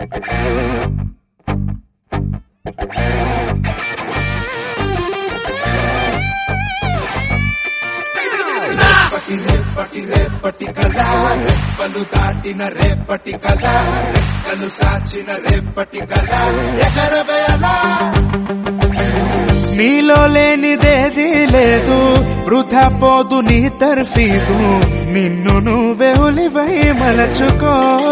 రేపటి రేపటి రేపటి కళ రెప్పలు దాటిన రేపటి కళ రెక్కలు సాచిన రేపటి కళ ఎగరవేయలా నీలో లేనిదేది లేదు వృధా పోదు నీ తర్ఫీదు నిన్ను నువ్వే ఉలివై మలచుకో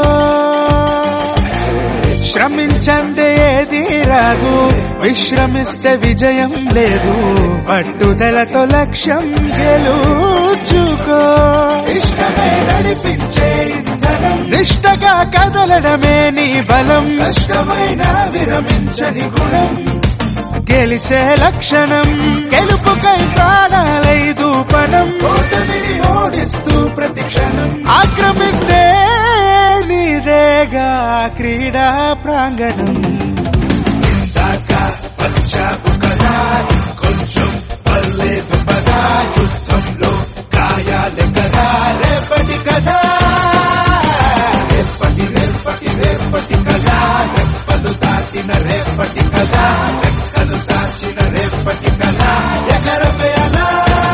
శ్రమించందే ఏది రాదు విశ్రమిస్తే విజయం లేదు పట్టుదలతో లక్ష్యం గెలుచుకో ఇష్టమై నడిపించే ఇంధనం నిష్టగా కదలడమే నీ బలం కష్టమైన విరమించని గుణం గెలిచే లక్షణం గెలుపుకై ప్రాణాలైదు పణం ఓటమిని ఓడిస్తూ ప్రతి క్షణం ఆక్రమిస్తే నీదేగా క్రీడా ప్రాంగణం దాకా వచ్చావు కదా కొంచెం పర్లేదు పదా యుద్ధంలో గాయాలే కదా రేపటి కదా రేపటి రేపటి రేపటి కదా రెప్పలు దాటిన రేపటి కదా రెక్కలు దాచిన రేపటి కదా ఎగరవేయాలా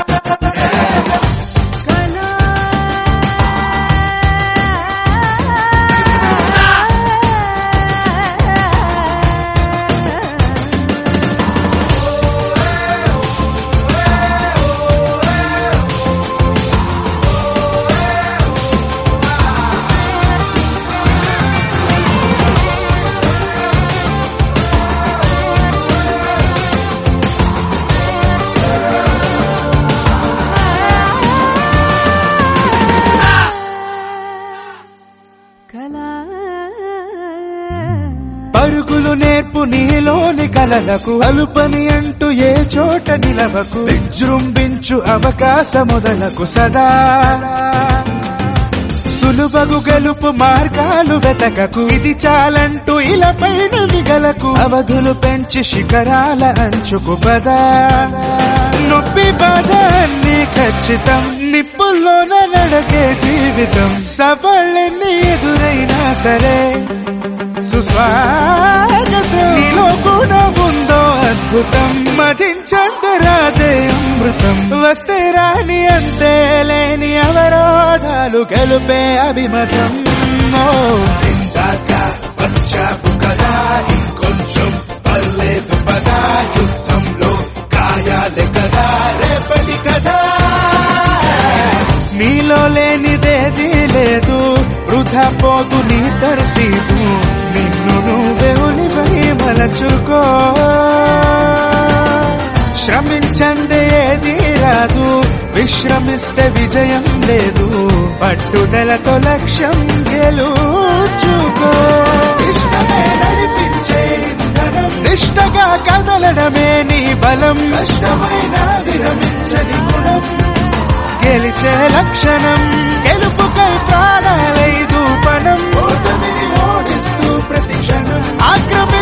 పరుగులు నేర్పు నీలోని కలలకు అలుపని అంటూ ఏ చోట నిలవకు విజృంభించు అవకాశముదలకు సదా సులువగు గెలుపు మార్గాలు వెతకకు ఇది చాలంటూ ఇలపైన మిగలకు అవధులు పెంచి శిఖరాల అంచుకు పదా నొప్పి బాధ అన్ని ఖచ్చితం నిప్పుల్లోన నడకే జీవితం సవాళ్ళెన్ని ఎదురైనా సరే సుస్వాగతం నీలో కూడా ఉందో అద్భుతం మధించందరాదే అమృతం వస్తే రాని అంతే లేని అవరోధాలు గెలుపే అభిమతం ఓ దాకా వచ్చావు కదా ఇంకొంచెం పర్లేదు పదా యుద్ధంలో గాయాలే కదా రేపటి కదా నీలో లేనిదేది లేదు వృధా పోదు నీ తర్ఫీదు నిన్ను నువ్వే ఉలివై మలచుకో శ్రమించందే ఏది రాదు విశ్రమిస్తే విజయం లేదు పట్టుదలతో లక్ష్యం గెలుచుకో ఇష్టమే నడిపించే ఇంధనం నిష్టగా కదలడమే నీ బలం కష్టమైన విరమించని గుణం గెలిచే లక్షణం గెలుపుకై ప్రాణాలైదు పణం ఓటమిని ఓడిస్తూ ప్రతి క్షణం ఆక్రమి